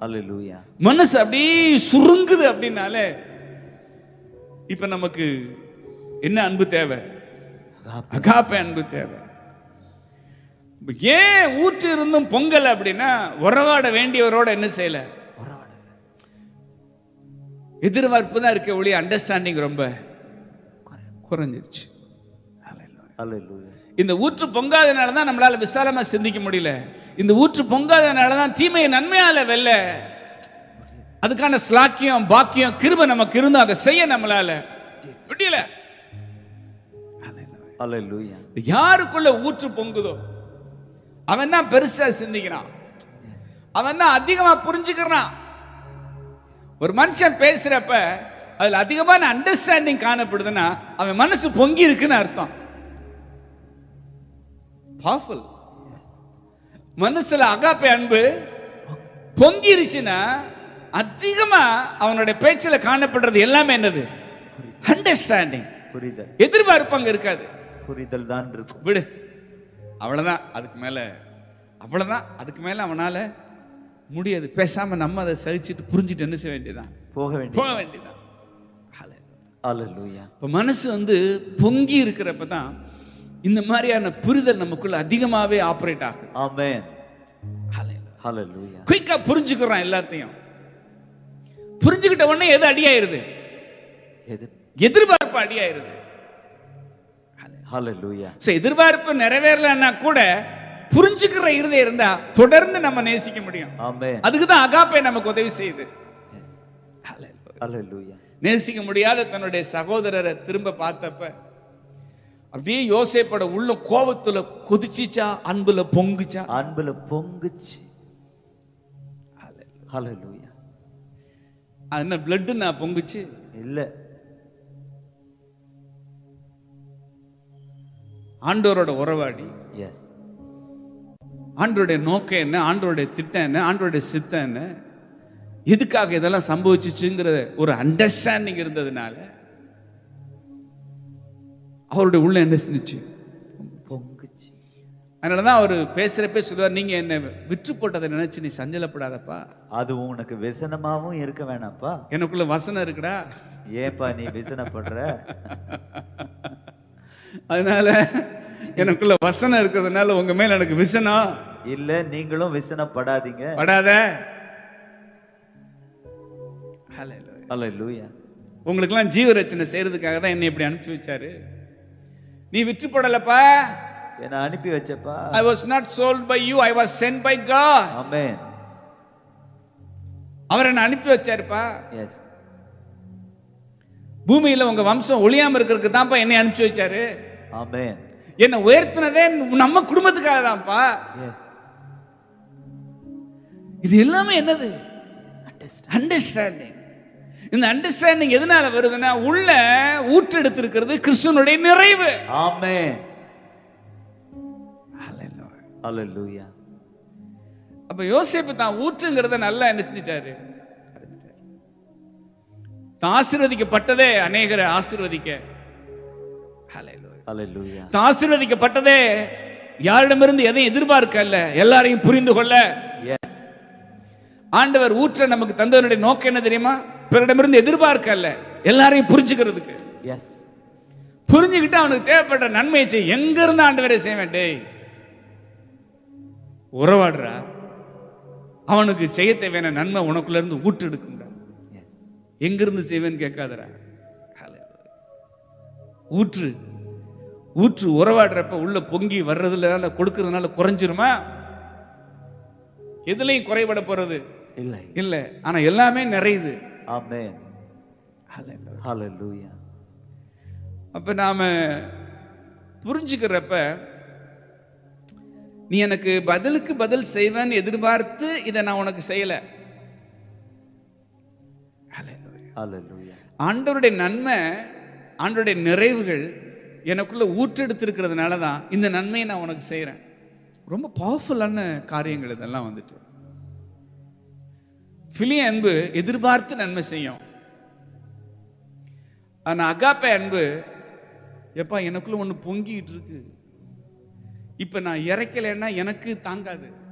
Hallelujah. மனசு அப்படியே சுருங்குது அப்படின்னாலே இப்ப நமக்கு என்ன அன்பு தேவை அகாப்ப அன்பு தேவை இப்ப ஏன் ஊற்று இருந்தும் பொங்கல் அப்படின்னா உறவாட வேண்டியவரோட என்ன செய்யல எதிர்பார்ப்பு தான் இருக்க ஒழிய அண்டர்ஸ்டாண்டிங் ரொம்ப குறைஞ்சிருச்சு Hallelujah. இந்த ஊற்று பொங்காதனால தான் நம்மளால விசாலமா சிந்திக்க முடியல இந்த ஊற்று பொங்காதனால தான் தீமையை நன்மையால வெல்ல அதுக்கான ஸ்லாக்கியம் பாக்கியம் கிருபை நமக்கு இருந்தும் அதை செய்ய நம்மளால முடியல Hallelujah. யாருக்குள்ள ஊற்று பொங்குதோ அவன் தான் பெருசா சிந்திக்கிறான் அவன் தான் அதிகமா புரிஞ்சுக்கிறான் ஒரு மனுஷன் பேசுறப்ப அதுல அதிகமான அண்டர்ஸ்டாண்டிங் காணப்படுதுன்னா அவன் மனசு பொங்கி இருக்குன்னு அர்த்தம் பவர்ஃபுல் மனசுல அகாப்பை அன்பு பொங்கிருச்சுன்னா அதிகமா அவனுடைய பேச்சுல காணப்படுறது எல்லாமே என்னது அண்டர்ஸ்டாண்டிங் புரிதல் எதிர்பார்ப்பு அங்க இருக்காது புரிதல் தான் இருக்கும் விடு அவ்வளவுதான் அதுக்கு மேல அவ்வளவுதான் அதுக்கு மேல அவனால முடியாது பேசாம நம்ம அதை சகிச்சுட்டு புரிஞ்சுட்டு என்ன செய்ய வேண்டியதான் போக வேண்டிய போக வேண்டியதான் Hallelujah. இப்போ மனசு வந்து பொங்கி இருக்கிறப்ப தான் இந்த மாதிரியான புரிதல் நமக்குள்ள அதிகமாவே ஆப்ரேட் ஆகுது Amen. Hallelujah. குயிக்கா புரிஞ்சுக்கிறோம் எல்லாத்தையும் புரிஞ்சுக்கிட்ட உடனே எது அடியாயிருது எது எதிர்பார்ப்பு அடியாயிருது Hallelujah. ஸோ எதிர்பார்ப்பு நிறைவேறலைன்னா கூட புரிஞ்சுக்கிற இருதயம் இருந்தா தொடர்ந்து நம்ம நேசிக்க முடியும் Amen. அதுக்கு தான் அகாப்பே நமக்கு உதவி செய்யுது Yes. Hallelujah. நேசிக்க முடியாத தன்னுடைய சகோதரரை திரும்ப பார்த்தப்ப அப்படியே யோசேப்போட உள்ள கோபத்துல கொதிச்சிச்சா அன்புல பொங்குச்சா அன்புல பொங்குச்சு Hallelujah. அது என்ன பிளட் நான் பொங்குச்சு இல்ல ஆண்டவரோட உறவாடி எஸ் ஆண்டவருடைய நோக்கம் என்ன ஆண்டவருடைய திட்டம் என்ன ஆண்டவருடைய சித்தம் என்ன எதுக்காக இதெல்லாம் சம்பவிச்சுச்சுங்கிற ஒரு அண்டர்ஸ்டாண்டிங் இருந்ததுனால அவருடைய உள்ள என்ன செஞ்சுச்சு பொங்குச்சு அதனாலதான் அவர் பேசுறப்பே சொல்லுவார் நீங்க என்ன விற்று போட்டதை நினைச்சு நீ சஞ்சலப்படாதப்பா அது உனக்கு விசனமாவும் இருக்க வேணாப்பா எனக்குள்ள வசனம் இருக்குடா ஏன்பா நீ விசனப்படுற அதனால எனக்குள்ள வசனம் இருக்கிறதுனால உங்க மேல எனக்கு விசனம் இல்ல நீங்களும் விசனப்படாதீங்க படாத Hallelujah. உங்களுக்கெல்லாம் ஜீவ ரச்சனை செய்யறதுக்காக தான் என்னை இப்படி அனுப்பிச்சு வச்சாரு நீ விற்று போடலப்பா என்ன அனுப்பி வச்சப்பா I was not sold by you I was sent by God amen அவர் என்ன அனுப்பி வச்சாருப்பா எஸ் பூமியில உங்க வம்சம் ஒளியாம இருக்கிறதுக்கு தான்ப்பா என்னை அனுப்பிச்சு வச்சாரு ஆமென் என்னை உயர்த்தினதே நம்ம குடும்பத்துக்காக தான்ப்பா எஸ் இது எல்லாமே என்னது அண்டர்ஸ்டாண்டிங் இந்த அண்டர்ஸ்டாண்டிங் எதனால வருதுன்னா உள்ள ஊற்றெடுத்திருக்கிறது கிறிஸ்துவனுடைய நிறைவு ஆமென் Hallelujah. அப்ப யோசேப்பு தான் ஊற்றுங்கிறத நல்லா என்ன செஞ்சிட்டாரு தான் ஆசீர்வதிக்கப்பட்டதே அநேகரை ஆசீர்வதிக்க Hallelujah. Hallelujah. தான் ஆசீர்வதிக்கப்பட்டதே யாரிடமிருந்து எதையும் எதிர்பார்க்கல எல்லாரையும் புரிந்து கொள்ள எஸ் ஆண்டவர் ஊற்ற நமக்கு தந்தவனுடைய நோக்கம் என்ன தெரியுமா பிறரிடமிருந்து எதிர்பார்க்கல எல்லாரையும் புரிஞ்சுக்கிறதுக்கு எஸ் புரிஞ்சுக்கிட்டு அவனுக்கு தேவைப்பட்ட நன்மையை செய் எங்க இருந்து ஆண்டவரை செய்வேன் டேய் உறவாடுறா அவனுக்கு செய்ய தேவையான நன்மை உனக்குள்ள இருந்து ஊற்று எடுக்கும்டா எஸ் எங்கிருந்து செய்வேன்னு கேட்காதடா Hallelujah. ஊற்று ஊற்று உறவாடுறப்ப உள்ள பொங்கி வர்றதுல கொடுக்கறதுனால குறைஞ்சிருமா எதுலையும் குறைபட போறது இல்லை இல்ல ஆனா எல்லாமே நிறையுது ஆமென் Hallelujah. அப்ப நாம புரிஞ்சுக்கிறப்ப நீ எனக்கு பதிலுக்கு பதில் செய்வேன்னு எதிர்பார்த்து இதை நான் உனக்கு செய்யல Hallelujah. ஆண்டவருடைய நன்மை ஆண்டவருடைய நிறைவுகள் எனக்குள்ள ஊற்றெடுத்திருக்கிறதுனால தான் இந்த நன்மையை நான் உனக்கு செய்கிறேன் ரொம்ப பவர்ஃபுல்லான காரியங்கள் இதெல்லாம் வந்துட்டு பிலிய அன்பு எதிர்பார்த்து நன்மை செய்யும் ஆனா அகாப்பை அன்பு எப்பா எனக்குள்ள ஒண்ணு பொங்கிட்டு இருக்கு இப்ப நான் இறைக்கலைன்னா எனக்கு தாங்காது